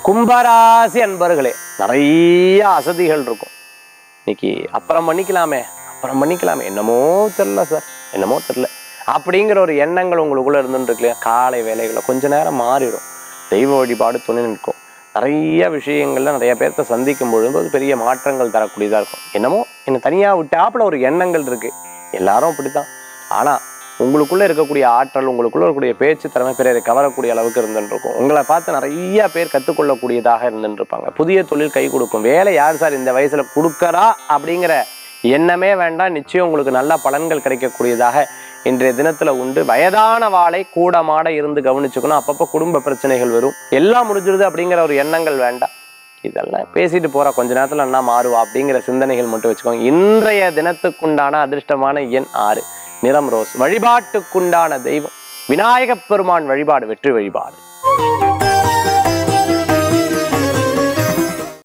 கும்பராசி அன்பர்களே நிறைய அசதிகள் இருக்கும் இன்னைக்கு அப்புறம் பண்ணிக்கலாமே அப்புறம் பண்ணிக்கலாமே என்னமோ தெரில சார் என்னமோ தெரில அப்படிங்கிற ஒரு எண்ணங்கள் உங்களுக்குள்ள இருந்துட்டு இருக்கு இல்லையா காலை வேலைகளை கொஞ்ச நேரம் மாறிடும் தெய்வ வழிபாடு துணை நிற்கும் நிறைய விஷயங்கள்ல நிறைய பேர்த்த சந்திக்கும் பொழுது அது பெரிய மாற்றங்கள் தரக்கூடியதா இருக்கும் என்னமோ என்னை தனியா விட்டாப்புல ஒரு எண்ணங்கள் இருக்கு எல்லாரும் அப்படித்தான் ஆனா உங்களுக்குள்ள இருக்கக்கூடிய ஆற்றல் உங்களுக்குள்ள இருக்கக்கூடிய பேச்சு திறமை பிறரை கவரக்கூடிய அளவுக்கு இருந்துட்டு இருக்கும் உங்களை பார்த்து நிறைய பேர் கற்றுக்கொள்ளக்கூடியதாக இருந்துட்டு இருப்பாங்க புதிய தொழில் கை கொடுக்கும் வேலை யார் சார் இந்த வயசுல கொடுக்கறா அப்படிங்கிற எண்ணமே வேண்டாம் நிச்சயம் உங்களுக்கு நல்ல பலன்கள் கிடைக்கக்கூடியதாக இன்றைய தினத்துல உண்டு வயதான வாளை கூடமாட இருந்து கவனிச்சுக்கணும் அப்பப்போ குடும்ப பிரச்சனைகள் வரும் எல்லாம் முடிஞ்சிருது அப்படிங்கிற ஒரு எண்ணங்கள் வேண்டாம் இதெல்லாம் பேசிட்டு போறா கொஞ்ச நேரத்துல என்ன மாறுவா அப்படிங்கிற சிந்தனைகள் மட்டும் வச்சுக்கோங்க இன்றைய தினத்துக்குண்டான அதிர்ஷ்டமான எண் ஆறு நிறம் ரோஸ் வழிபாட்டுக்குண்டான தெய்வம் விநாயகப் பெருமான் வழிபாடு வெற்றி வழிபாடு